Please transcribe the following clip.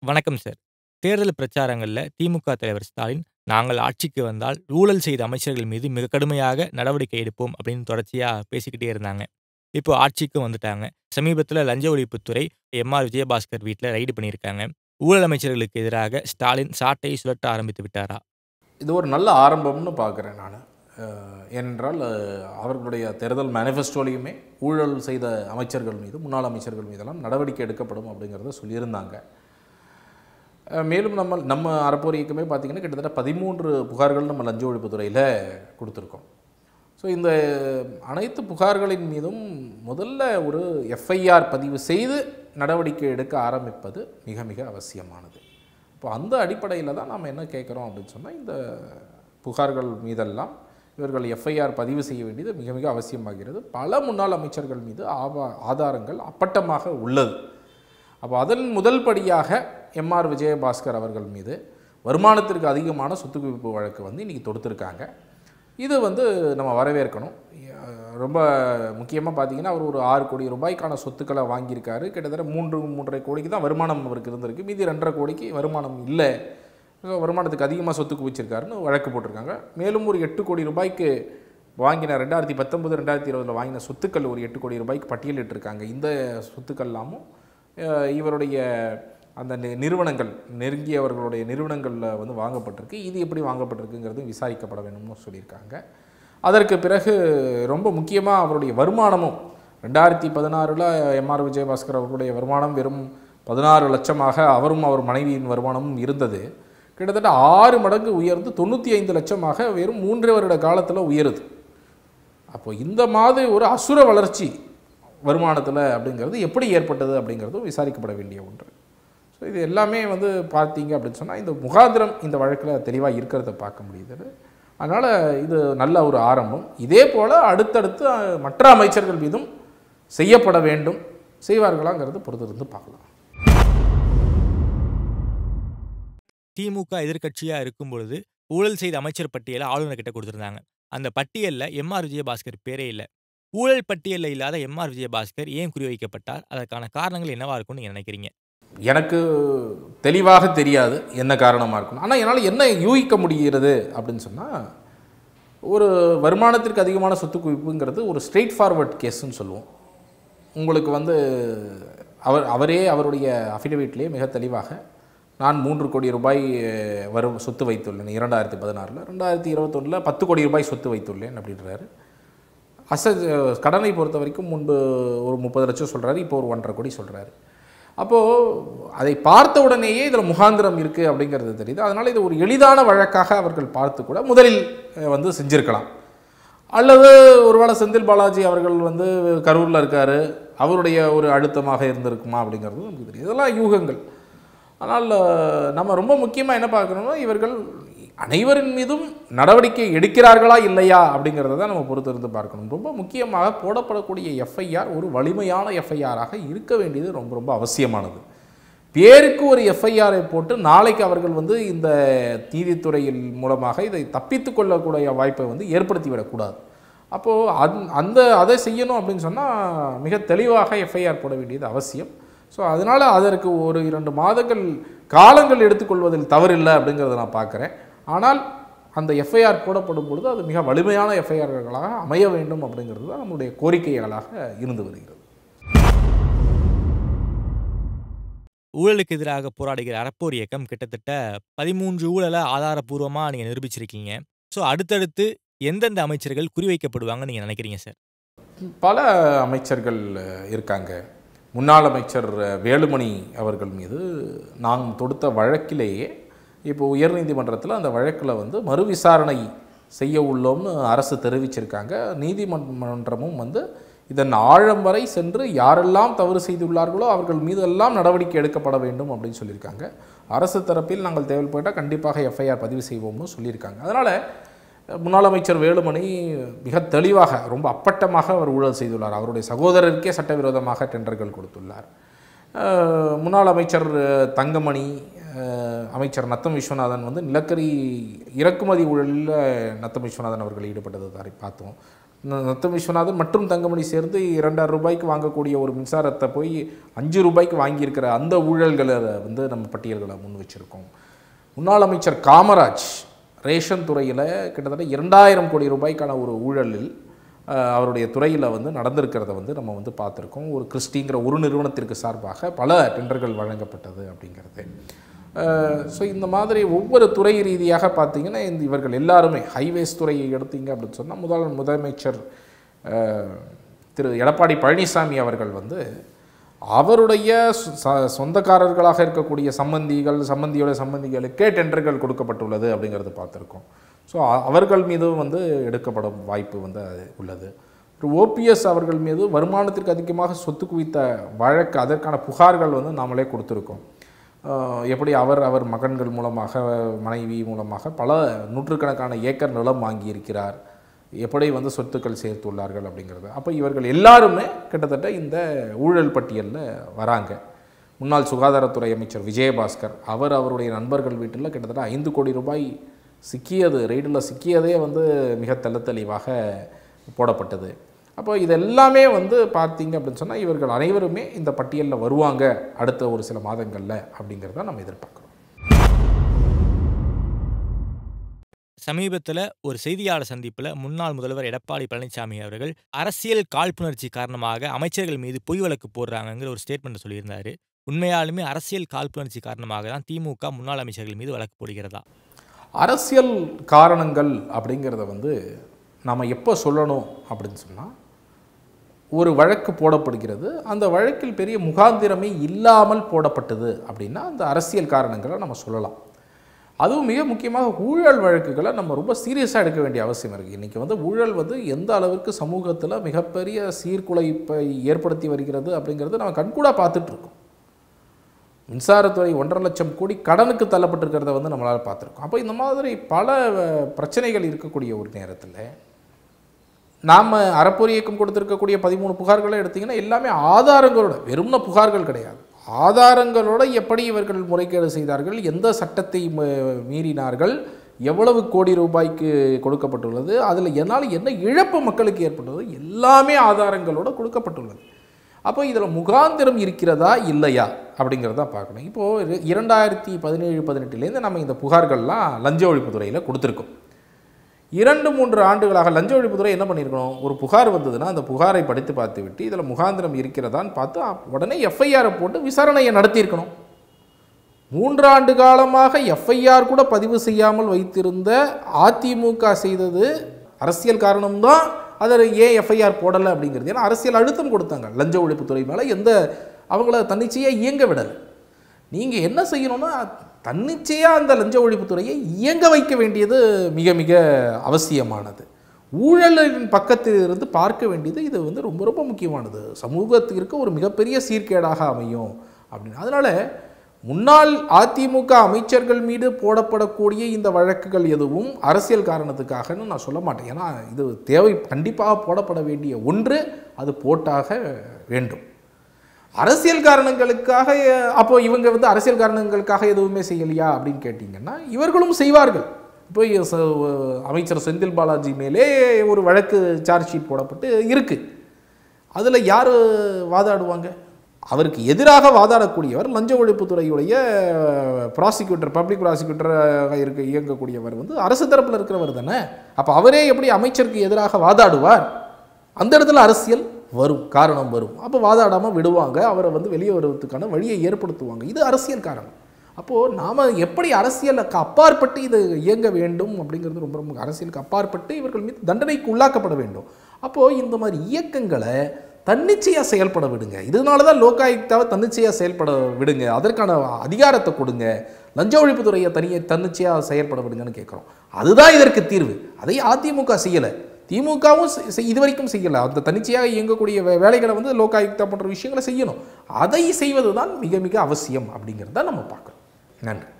வணக்கம் சார். தேர்தல் பிரச்சாரங்கள்ல திமுக தலைவர் ஸ்டாலின், "நாங்கள் ஆட்சிக்கு வந்தால் ஊழல் செய்த அமைச்சர்கள் மீது மிக கடுமையாக நடவடிக்கை எடுப்போம்" அப்படின்னு தொடர்ச்சியா பேசிக்கிட்டே இருந்தாங்க. இப்போ ஆட்சிக்கும் வந்துட்டாங்க. சமீபத்தில லஞ்ச ஒழிப்புத்துறை எம்.ஆர். விஜயபாஸ்கர் வீட்ல ரெய்டு பண்ணியிருக்காங்க. ஊழல் அமைச்சர்களுக்கு எதிராக ஸ்டாலின் சாட்டையை சுழற்ற ஆரம்பித்து விட்டாரா? இது ஒரு நல்ல ஆரம்பம்னு பார்க்குறேன் நானு. அ ஏனென்றால் அவர்களுடைய தேர்தல் மேனிஃபெஸ்டோலயுமே ஊழல் செய்த அமைச்சர்கள் மீது, முன்னாள் அமைச்சர்கள் மீதெல்லாம் நடவடிக்கை எடுக்கப்படும் அப்படிங்கிறத சொல்லியிருந்தாங்க. அ மேலும் நம்ம நம்ம அறப்போர் இயக்கமே பார்த்தீங்கன்னா, கிட்டத்தட்ட 13 புகார்கள் நம்ம லஞ்ச ஒழிப்புத்துறையில குடுத்துருக்கோம். ஸோ இந்த அனைத்து புகார்களின் மீதும் முதல்ல ஒரு எஃப்ஐஆர் பதிவு செய்து நடவடிக்கை எடுக்க ஆரம்பிப்பது மிக மிக அவசியமானது. இப்போ அந்த அடிப்படையில தான் நாம என்ன கேட்குறோம் அப்படின்னு சொன்னா, இந்த புகார்கள் மீதெல்லாம் இவர்கள் எஃப்ஐஆர் பதிவு செய்ய வேண்டியது மிக மிக அவசியமாகிறது. பல முன்னாள் அமைச்சர்கள் மீது ஆவா ஆதாரங்கள் அப்பட்டமாக உள்ளது. அப்போ அதன் முதல் படியாக எம்.ஆர். விஜயபாஸ்கர் அவர்கள் மீது வருமானத்திற்கு அதிகமான சொத்து குவிப்பு வழக்கு வந்து இன்னைக்கு தொடுத்திருக்காங்க. இது வந்து நம்ம வரவேற்கணும். அ ரொம்ப முக்கியமா பார்த்தீங்கன்னா, அவர் ஒரு 6 கோடி ரூபாய்க்கான சொத்துக்கள வாங்கியிருக்காரு. கிட்டத்தட்ட 3, 3 1/2 கோடிக்கு தான் வருமானம் அவருக்கு இருந்திருக்கு. மீதி 2 1/2 கோடிக்கு வருமானம் இல்ல. ஸோ வருமானத்துக்கு அதிகமா சொத்து குவிச்சிருக்காருன்னு வழக்கு போட்டிருக்காங்க. மேலும் ஒரு 8 கோடி ரூபாய்க்கு வாங்கின 2019, 2020ல வாங்கின சொத்துக்கள் ஒரு 8 கோடி ரூபாய்க்கு பட்டியலிட்டிருக்காங்க. இந்த சொத்துக்கள் எல்லாமும் அ இவருடைய அந்த நி நிறுவனங்கள், நெருங்கியவர்களுடைய நிறுவனங்கள்ல வந்து வாங்கப்பட்டிருக்கு. இது எப்படி வாங்கப்பட்டிருக்குங்கிறது விசாரிக்கப்பட வேண்டும்னு சொல்லியிருக்காங்க. அதற்கு பிறகு ரொம்ப முக்கியமா அவருடைய வருமானமும் 2016ல எம்.ஆர். விஜயபாஸ்கர் அவர்களுடைய வருமானம் வெறும் 16 லட்சமாக அவரும் அவர் மனைவியின் வருமானமும் இருந்தது. கிட்டத்தட்ட 6 மடங்கு உயர்ந்து 95 லட்சமாக வெறும் 3 வருட காலத்துல உயருது. அப்போ இந்த மாதிரி ஒரு அசுர வளர்ச்சி வருமானத்துல அப்படிங்கிறது எப்படி ஏற்பட்டது அப்படிங்கிறதும் விசாரிக்கப்பட வேண்டிய ஒன்று. ஸோ இது எல்லாமே வந்து பார்த்தீங்க அப்படின்னு சொன்னா, இந்த முகாந்திரம் இந்த வழக்குல தெளிவா இருக்கிறத பார்க்க முடியுது. அதனால இது நல்ல ஒரு ஆரம்பம். இதே போல அடுத்தடுத்து மற்ற அமைச்சர்கள் மீதும் செய்யப்பட வேண்டும். செய்வார்களாங்கிறது பொறுத்திருந்து பார்க்கலாம். திமுக எதிர்க்கட்சியா இருக்கும் பொழுது, ஊழல் செய்த அமைச்சர் பட்டியல ஆளுநர்கிட்ட குடுத்திருந்தாங்க. அந்த பட்டியல்ல எம்.ஆர். விஜயபாஸ்கர் பேரே இல்ல. ஊழல் பட்டியல்ல இல்லாத எம்.ஆர். விஜயபாஸ்கர் ஏன் குறிவைக்கப்பட்டார்? அதற்கான காரணங்கள் என்னவா இருக்கும்னு நீங்க நினைக்கிறீங்க? எனக்கு தெளிவாக தெரியாது என்ன காரணமா இருக்கும்னு. ஆனா என்னால என்ன யூகிக்க முடிகிறது அப்படின்னு சொன்னா, ஒரு வருமானத்திற்கு அதிகமான சொத்து குவிப்புங்கிறது ஒரு ஸ்ட்ரெய்ட் ஃபார்வர்ட் கேஸ்ன்னு சொல்லுவோம். உங்களுக்கு வந்து அவர் அவரே அவருடைய அஃபிடவிட்லயே மிக தெளிவாக, நான் 3 கோடி ரூபாய் வரும் சொத்து வைத்துள்ளேன் 2016ல. 2021ல 10 கோடி ரூபாய் சொத்து வைத்துள்ளேன் அப்படின்றாரு. அசட் கடனை பொறுத்தவரைக்கும் முன்பு ஒரு 30 லட்சம் சொல்றாரு. இப்போ ஒரு 1 1/2 கோடி சொல்றாரு. அப்போ அதை பார்த்த உடனேயே இதுல முகாந்திரம் இருக்கு அப்படிங்கிறது தெரியுது. அதனால இது ஒரு எளிதான வழக்காக அவர்கள் பார்த்து கூட முதலில் வந்து செஞ்சிருக்கலாம். அல்லது ஒருவேளை செந்தில் பாலாஜி அவர்கள் வந்து கரூர்ல இருக்காரு. அவருடைய ஒரு அழுத்தமாக இருந்திருக்குமா அப்படிங்கிறது நமக்கு தெரியும். இதெல்லாம் யூகங்கள். ஆனால் நம்ம ரொம்ப முக்கியமா என்ன பார்க்கணும்னா, இவர்கள் அனைவரின் மீதும் நடவடிக்கை எடுக்கிறார்களா இல்லையா அப்படிங்கிறத தான் நம்ம பொறுத்திருந்து பார்க்கணும். ரொம்ப முக்கியமாக போடப்படக்கூடிய எஃப்ஐஆர் ஒரு வலிமையான எஃப்ஐஆராக இருக்க வேண்டியது ரொம்ப ரொம்ப அவசியமானது. பேருக்கு ஒரு எஃப்ஐஆரை போட்டு நாளைக்கு அவர்கள் வந்து இந்த நீதித்துறையின் மூலமாக இதை தப்பித்துக் கொள்ளக்கூடிய வாய்ப்பை வந்து ஏற்படுத்தி விடக்கூடாது. அப்போ அந் அந்த அதை செய்யணும் அப்படின்னு சொன்னா, மிக தெளிவாக எஃப்ஐஆர் போட வேண்டியது அவசியம். ஸோ அதனால அதற்கு ஒரு 2 மாதங்கள் காலங்கள் எடுத்துக்கொள்வதில் தவறில்ல அப்படிங்கிறத நான் பார்க்குறேன். ஆனால் அந்த எஃப்ஐஆர் போடப்படும் பொழுது அது மிக வலிமையான எஃப்ஐஆர்களாக அமைய வேண்டும் அப்படிங்கிறது தான் நம்முடைய கோரிக்கைகளாக இருந்து வருகிறது. ஊழலுக்கு எதிராக போராடுகிற அறப்போர் இயக்கம் கிட்டத்தட்ட 13 ஊழல ஆதாரப்பூர்வமா நீங்க நிரூபிச்சிருக்கீங்க. ஸோ அடுத்தடுத்து எந்தெந்த அமைச்சர்கள் குறிவைக்கப்படுவாங்கன்னு நீங்க நினைக்கிறீங்க சார்? பல அமைச்சர்கள் இருக்காங்க. முன்னாள் அமைச்சர் வேலுமணி அவர்கள் மீது நாம் தொடுத்த வழக்கிலேயே இப்போ உயர்நீதிமன்றத்தில அந்த வழக்குல வந்து மறுவிசாரணை செய்ய உள்ளோம்னு அரசு தெரிவிச்சிருக்காங்க. நீதிமன்றமும் வந்து இதன் ஆழம் வரை சென்று யாரெல்லாம் தவறு செய்துள்ளார்களோ அவர்கள் மீதெல்லாம் நடவடிக்கை எடுக்கப்பட வேண்டும் அப்படின்னு சொல்லியிருக்காங்க. அரசு தரப்பில் நாங்கள் தேவைப்பட்டா கண்டிப்பாக எஃப்ஐஆர் பதிவு செய்வோம்னு சொல்லியிருக்காங்க. அதனால முன்னாள் அமைச்சர் வேலுமணி மிக தெளிவாக ரொம்ப அப்பட்டமாக அவர் ஊழல் செய்துள்ளார். அவருடைய சகோதரருக்கே சட்டவிரோதமாக டெண்டர்கள் கொடுத்துள்ளார். அ முன்னாள் அமைச்சர் தங்கமணி, அ அமைச்சர் நத்தம் விஸ்வநாதன் வந்து நிலக்கரி இறக்குமதி ஊழலில் நத்தம் விஸ்வநாதன் அவர்கள் ஈடுபட்டதை பார்த்தோம். ந- நத்தம் விஸ்வநாதன் மற்றும் தங்கமணி சேர்ந்து இரண்டாயிரம் ரூபாய்க்கு வாங்கக்கூடிய ஒரு மின்சாரத்தை போய் அஞ்சு ரூபாய்க்கு வாங்கியிருக்கிற அந்த ஊழல்களை வந்து நம்ம பட்டியல்களை முன் வச்சுருக்கோம் முன்னாள் அமைச்சர் காமராஜ் ரேஷன் துறையில் கிட்டத்தட்ட இரண்டாயிரம் கோடி ரூபாய்க்கான ஒரு ஊழலில் அஹ், அவருடைய துறையில் வந்து நடந்திருக்கிறத வந்து நம்ம வந்து பார்த்துருக்கோம் ஒரு கிறிஸ்டிங்கிற ஒரு நிறுவனத்திற்கு சார்பாக பல டெண்டர்கள் வழங்கப்பட்டது அப்படிங்கிறது ஸோ இந்த மாதிரி ஒவ்வொரு துறை ரீதியாக பார்த்தீங்கன்னா இந்த இவர்கள் எல்லாருமே ஹைவேஸ் துறையை எடுத்தீங்க அப்படின்னு சொன்னால் முதல் முதலமைச்சர் அஹ், திரு எடப்பாடி பழனிசாமி அவர்கள் வந்து அவருடைய சொ- ச- சொந்தக்காரர்களாக இருக்கக்கூடிய சம்பந்திகள் சம்பந்தியோட சம்பந்திகளுக்கே டெண்டர்கள் கொடுக்கப்பட்டுள்ளது அப்படிங்கிறது பார்த்துருக்கோம் ஸோ அவர்கள் மீதும் வந்து எடுக்கப்படும் வாய்ப்பு வந்து அது உள்ளது ஒரு ஓபிஎஸ் அவர்கள் மீது வருமானத்திற்கு அதிகமாக சொத்து குவித்த வழக்கு அதற்கான புகார்கள் வந்து நாமளே கொடுத்துருக்கோம் ஆஹ் எப்படி அவர் அவர் மகன்கள் மூலமாக மனைவி மூலமாக பல நூற்றுக்கணக்கான ஏக்கர் நிலம் வாங்கியிருக்கிறார் எப்படி வந்து சொத்துக்கள் சேர்த்துள்ளார்கள் அப்படிங்கிறது அப்போ இவர்கள் எல்லாருமே கிட்டத்தட்ட இந்த ஊழல் பட்டியலில் வராங்க முன்னாள் சுகாதாரத்துறை அமைச்சர் விஜயபாஸ்கர் அவர் அவருடைய நண்பர்கள் வீட்டில் கிட்டத்தட்ட ஐந்து கோடி ரூபாய் சிக்கியது ரெய்டில் சிக்கியதே வந்து மிக தெள்ள தெளிவாக போடப்பட்டது அப்போ இது எல்லாமே வந்து பார்த்தீங்க அப்படின்னு சொன்னால் இவர்கள் அனைவருமே இந்த பட்டியலில் வருவாங்க அடுத்த ஒரு சில மாதங்களில் அப்படிங்கிறத நம்ம எதிர்பார்க்குறோம் சமீபத்தில் ஒரு செய்தியாளர் சந்திப்பில் முன்னாள் முதல்வர் எடப்பாடி பழனிசாமி அவர்கள் அரசியல் காழ்ப்புணர்ச்சி காரணமாக அமைச்சர்கள் மீது பொய் வழக்கு போடுறாங்கங்கிற ஒரு ஸ்டேட்மெண்ட் சொல்லியிருந்தாரு உண்மையாலுமே அரசியல் காழ்ப்புணர்ச்சி காரணமாக தான் திமுக முன்னாள் அமைச்சர்கள் மீது வழக்கு போடுகிறதா அரசியல் காரணங்கள் அப்படிங்கிறத வந்து நாம் எப்போ சொல்லணும் அப்படின்னு சொன்னால் ஒரு வழக்கு போடப்படுகிறது அந்த வழக்கில் பெரிய முகாந்திரமே இல்லாமல் போடப்பட்டது அப்படின்னா அந்த அரசியல் காரணங்களை நம்ம சொல்லலாம் அதுவும் மிக முக்கியமாக ஊழல் வழக்குகளை நம்ம ரொம்ப சீரியஸாக எடுக்க வேண்டிய அவசியம் இருக்குது இன்றைக்கி வந்து ஊழல் வந்து எந்த அளவிற்கு சமூகத்தில் மிகப்பெரிய சீர்குலைப்பை ஏற்படுத்தி வருகிறது அப்படிங்கிறது நம்ம கண்கூடாக பார்த்துட்டு இருக்கோம் மின்சாரத்துறை ஒன்றரை லட்சம் கோடி கடனுக்கு தள்ளப்பட்டிருக்கிறத வந்து நம்மளால் பார்த்துருக்கோம் அப்போ இந்த மாதிரி பல அஹ், பிரச்சனைகள் இருக்கக்கூடிய ஒரு நேரத்தில் நாம் அறப்பொறி இயக்கம் கொடுத்துருக்கக்கூடிய பதிமூணு புகார்களை எடுத்தீங்கன்னா எல்லாமே ஆதாரங்களோட வெறும்ன புகார்கள் கிடையாது ஆதாரங்களோட எப்படி இவர்கள் முறைகேடு செய்தார்கள் எந்த சட்டத்தை ம- மீறினார்கள் எவ்வளவு கோடி ரூபாய்க்கு கொடுக்கப்பட்டுள்ளது அதில் என்னால் என்ன இழப்பு மக்களுக்கு ஏற்பட்டது எல்லாமே ஆதாரங்களோட கொடுக்கப்பட்டுள்ளது அப்போ இதில் முகாந்திரம் இருக்கிறதா இல்லையா அப்படிங்கிறத பார்க்கணும் இப்போது இரண்டாயிரத்தி பதினேழு பதினெட்டுலேருந்து நம்ம இந்த புகார்கள்லாம் லஞ்ச ஒழிப்புத்துறையில் கொடுத்துருக்கோம் இரண்டு மூன்று ஆண்டுகளாக லஞ்ச ஒழிப்புத்துறை என்ன பண்ணியிருக்கணும் ஒரு புகார் வந்ததுன்னா அந்த புகாரை படித்து பார்த்து விட்டு இதில் முகாந்திரம் இருக்கிறதான்னு பார்த்து அப்- உடனே எஃப்ஐஆரை போட்டு விசாரணையை நடத்தியிருக்கணும் மூன்றாண்டு காலமாக எஃப்ஐஆர் கூட பதிவு செய்யாமல் வைத்திருந்த அதிமுக செய்தது அரசியல் காரணம்தான் அதில் ஏன் எஃப்ஐஆர் போடலை அப்படிங்கிறது ஏன்னா அரசியல் அழுத்தம் கொடுத்தாங்க லஞ்ச ஒழிப்புத்துறை மேலே எந்த அவங்கள தன்னிச்சையாக இயங்க விடலை நீங்கள் என்ன செய்யணும்னா தன்னிச்சையாக அந்த லஞ்ச ஒழிப்புத்துறையை இயங்க வைக்க வேண்டியது மிக மிக அவசியமானது ஊழலின் பக்கத்தில் இருந்து பார்க்க வேண்டியது இது வந்து ரொம்ப ரொம்ப முக்கியமானது சமூகத்திற்கு ஒரு மிகப்பெரிய சீர்கேடாக அமையும் அப்படின்னு அதனால் முன்னாள் அதிமுக அமைச்சர்கள் மீது போடப்படக்கூடிய இந்த வழக்குகள் எதுவும் அரசியல் காரணத்துக்காகன்னு நான் சொல்ல மாட்டேன் ஏன்னா இது தேவை கண்டிப்பாக போடப்பட வேண்டிய ஒன்று அது போட்டாக வேண்டும் அரசியல் காரணங்களுக்காக அப்போ இவங்க வந்து அரசியல் காரணங்களுக்காக எதுவுமே செய்யலையா அப்படின்னு கேட்டிங்கன்னா இவர்களும் செய்வார்கள் இப்போ இ- ச- அமைச்சர் செந்தில் பாலாஜி மேலே ஒரு வழக்கு சார்ஜ் ஷீட் போடப்பட்டு இருக்குது அதில் யார் வாதாடுவாங்க அவருக்கு எதிராக வாதாடக்கூடியவர் லஞ்ச ஒழிப்புத்துறையுடைய ப்ராசிக்யூட்டர் பப்ளிக் ப்ராசிக்யூட்டராக இருக்க இயங்கக்கூடியவர் வந்து அரசு தரப்பில் இருக்கிறவர் தானே அப்போ அவரே எப்படி அமைச்சருக்கு எதிராக வாதாடுவார் அந்த இடத்துல அரசியல் வரும் காரணம் வரும் அப்போ வாதாடாமல் விடுவாங்க அவரை வந்து வெளியே வருவதற்கான வழியை ஏற்படுத்துவாங்க இது அரசியல் காரணம் அப்போது நாம் எப்படி அரசியலுக்கு அப்பாற்பட்டு இது இயங்க வேண்டும் அப்படிங்கிறது ரொம்ப ரொம்ப அரசியலுக்கு அப்பாற்பட்டு இவர்கள் மீது தண்டனைக்கு உள்ளாக்கப்பட வேண்டும் அப்போது இந்த மாதிரி இயக்கங்களை தன்னிச்சையாக செயல்பட விடுங்க இதனால தான் லோகாயுக்தாவை தன்னிச்சையாக செயல்பட விடுங்க அதற்கான அதிகாரத்தை கொடுங்க லஞ்ச ஒழிப்புத்துறையை தனியை தன்னிச்சையாக செயல்பட விடுங்கன்னு கேட்குறோம் அதுதான் இதற்கு தீர்வு அதை அதிமுக செய்யலை திமுகவும் செ- செ- இதுவரைக்கும் செய்யலை அந்த தன்னிச்சையாக இயங்கக்கூடிய வே- வேலைகளை வந்து லோகாயுக்தா போன்ற விஷயங்களை செய்யணும் அதை செய்வது தான் மிக மிக அவசியம் அப்படிங்கிறத நம்ம பார்க்குறோம் நன்றி